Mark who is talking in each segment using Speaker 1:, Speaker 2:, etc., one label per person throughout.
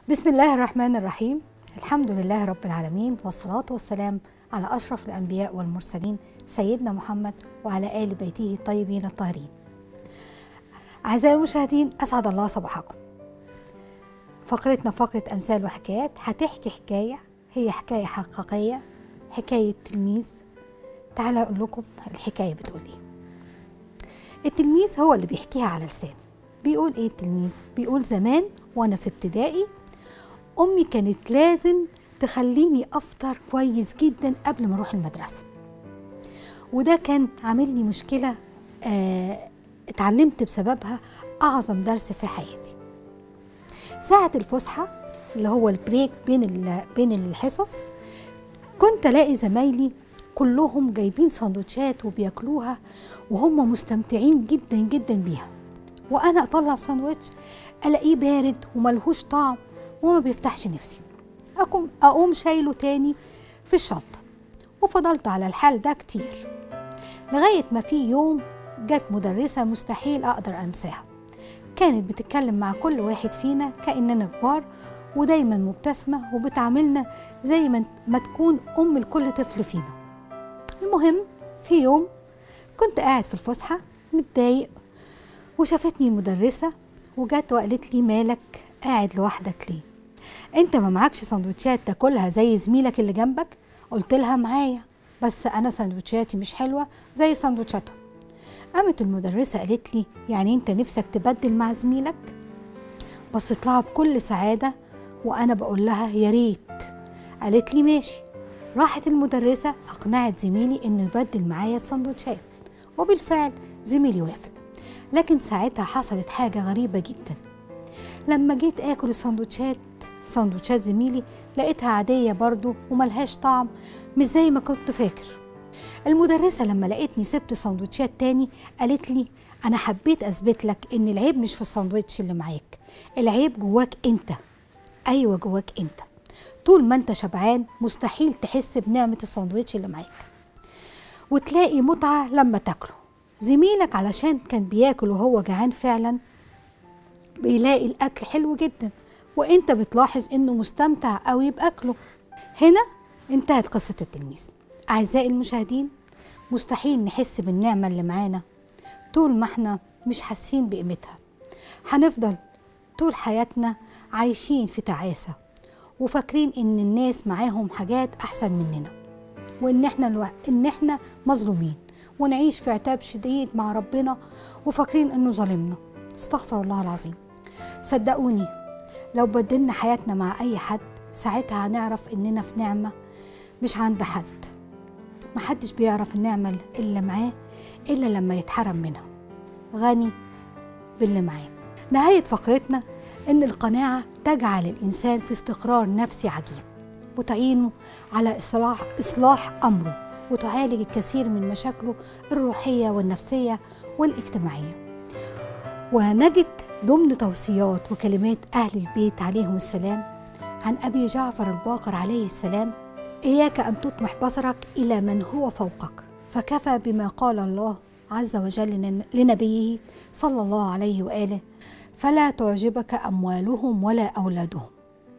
Speaker 1: بسم الله الرحمن الرحيم الحمد لله رب العالمين والصلاة والسلام على أشرف الأنبياء والمرسلين سيدنا محمد وعلى آل بيته الطيبين الطاهرين أعزائي المشاهدين أسعد الله صباحكم فقرتنا فقرة أمثال وحكايات هتحكي حكاية هي حكاية حقيقية حكاية تلميذ تعالى أقول لكم الحكاية بتقول إيه التلميذ هو اللي بيحكيها على لسان بيقول إيه التلميذ بيقول زمان وأنا في ابتدائي أمي كانت لازم تخليني أفطر كويس جدا قبل ما أروح المدرسة وده كان عامل لي مشكلة آه اتعلمت بسببها أعظم درس في حياتي ساعة الفسحة اللي هو البريك بين بين الحصص كنت ألاقي زمايلي كلهم جايبين سندوتشات وبياكلوها وهم مستمتعين جدا جدا بيها وأنا أطلع ساندوتش ألاقيه بارد وملهوش طعم وما بيفتحش نفسي أقوم, أقوم شايله تاني في الشنطة وفضلت على الحال ده كتير لغاية ما في يوم جت مدرسة مستحيل أقدر أنساها كانت بتتكلم مع كل واحد فينا كأننا كبار ودايما مبتسمة وبتعاملنا زي ما تكون أم لكل طفل فينا المهم في يوم كنت قاعد في الفسحة متضايق وشافتني المدرسة وجت وقالت لي مالك قاعد لوحدك ليه انت ما معكش سندوتشات تاكلها زي زميلك اللي جنبك قلت لها معايا بس انا سندوتشاتي مش حلوه زي سندوتشاتهم قامت المدرسه قالت لي يعني انت نفسك تبدل مع زميلك بصيت لها بكل سعاده وانا بقول لها يا ريت قالت لي ماشي راحت المدرسه اقنعت زميلي انه يبدل معايا السندوتشات وبالفعل زميلي وافق لكن ساعتها حصلت حاجه غريبه جدا لما جيت اكل السندوتشات سندوتشات زميلي لقيتها عادية برضو وملهاش طعم مش زي ما كنت فاكر المدرسة لما لقيتني سبت سندوتشات تاني قالت لي أنا حبيت أثبت لك إن العيب مش في السندوتش اللي معاك العيب جواك أنت أيوة جواك أنت طول ما أنت شبعان مستحيل تحس بنعمة السندوتش اللي معاك وتلاقي متعة لما تاكله زميلك علشان كان بياكل وهو جعان فعلا بيلاقي الأكل حلو جدا وانت بتلاحظ انه مستمتع قوي باكله هنا انتهت قصه التلميذ اعزائي المشاهدين مستحيل نحس بالنعمه اللي معانا طول ما احنا مش حاسين بقيمتها هنفضل طول حياتنا عايشين في تعاسه وفاكرين ان الناس معاهم حاجات احسن مننا وان احنا الو... ان احنا مظلومين ونعيش في عتاب شديد مع ربنا وفاكرين انه ظالمنا استغفر الله العظيم صدقوني لو بدلنا حياتنا مع أي حد ساعتها هنعرف إننا في نعمة مش عند حد محدش بيعرف النعمة اللي معاه إلا لما يتحرم منها غني باللي معاه نهاية فقرتنا إن القناعة تجعل الإنسان في استقرار نفسي عجيب وتعينه على إصلاح إصلاح أمره وتعالج الكثير من مشاكله الروحية والنفسية والاجتماعية ونجد ضمن توصيات وكلمات أهل البيت عليهم السلام عن أبي جعفر الباقر عليه السلام إياك أن تطمح بصرك إلى من هو فوقك فكفى بما قال الله عز وجل لنبيه صلى الله عليه وآله فلا تعجبك أموالهم ولا أولادهم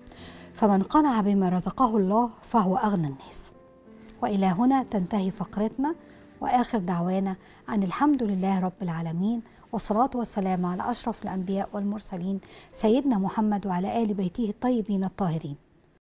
Speaker 1: فمن قنع بما رزقه الله فهو أغنى الناس وإلى هنا تنتهي فقرتنا واخر دعوانا عن الحمد لله رب العالمين والصلاه والسلام على اشرف الانبياء والمرسلين سيدنا محمد وعلى ال بيته الطيبين الطاهرين